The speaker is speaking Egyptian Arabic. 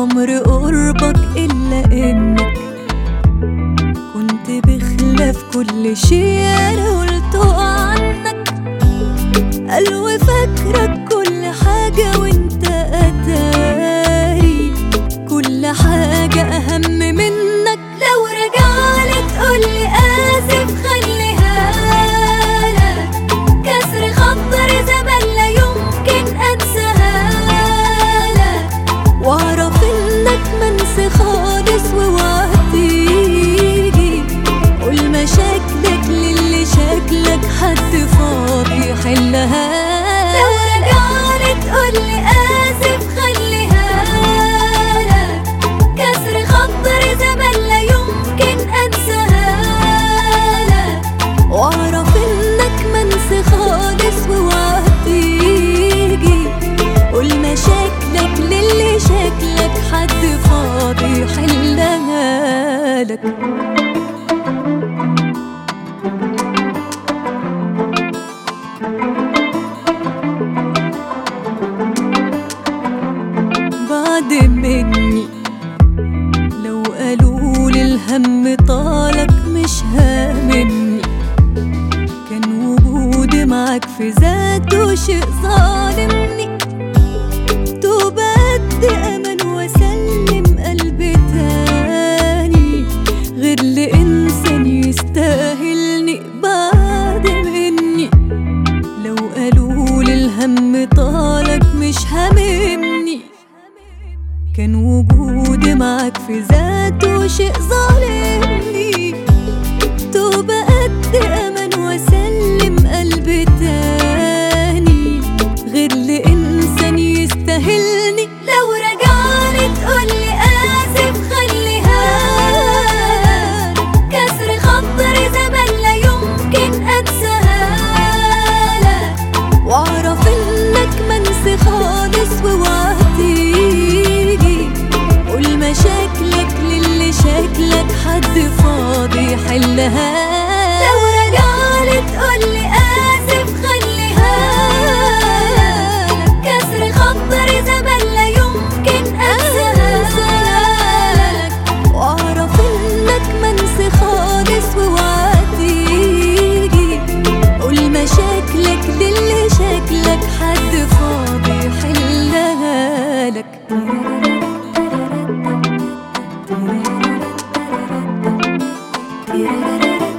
عمر قربك إلا إنك كنت بخلاف كل شي أنا قلته عنك قالوا فاكرك كل حاجة وانت أتاري كل حاجة أهم منك لو رجعلي تقولي آسف خليها لك كسر خطر زمان لا يمكن أنساها لك واعرف انك منسي خالص ووقتيجي قول مشاكلك للي شكلك حد فاضي يحلها لو رجعلي تقولي آسف خليها لك كسر خطر زمان لا يمكن أنساها لك واعرف انك منسي خالص ووقتيجي قول مشاكلك للي شكلك حد فاضي يحلها لك بعد مني لو قالوا لي الهم طالك مش هاممني كان وجودي معاك في ذاته شيء ظالمني توب قد أمل وأسلم قلبي تاني غير لإنسان يستاهلني بعد مني لو قالوا لي الهم طالك مش هاممني كان وجودي معاك في ذاته شيء ظالمني توب قد أمل وأسلم قلبي تاني غير لإنسان يستاهلني لو رجعلي تقولي آسف خليها كسر خطر زمان لا يمكن أنساها لك واعرف انك منسي خالص ووقتيجي قول مشاكلك للي شكلك حد فاضي يحلها لو رجعلي تقولي آسف خليها لك كسر خطر زمان لا يمكن أنساها لك واعرف انك منسي خالص ووقتيجي قول مشاكلك للي شكلك حد فاضي يحلها لك تيرارارا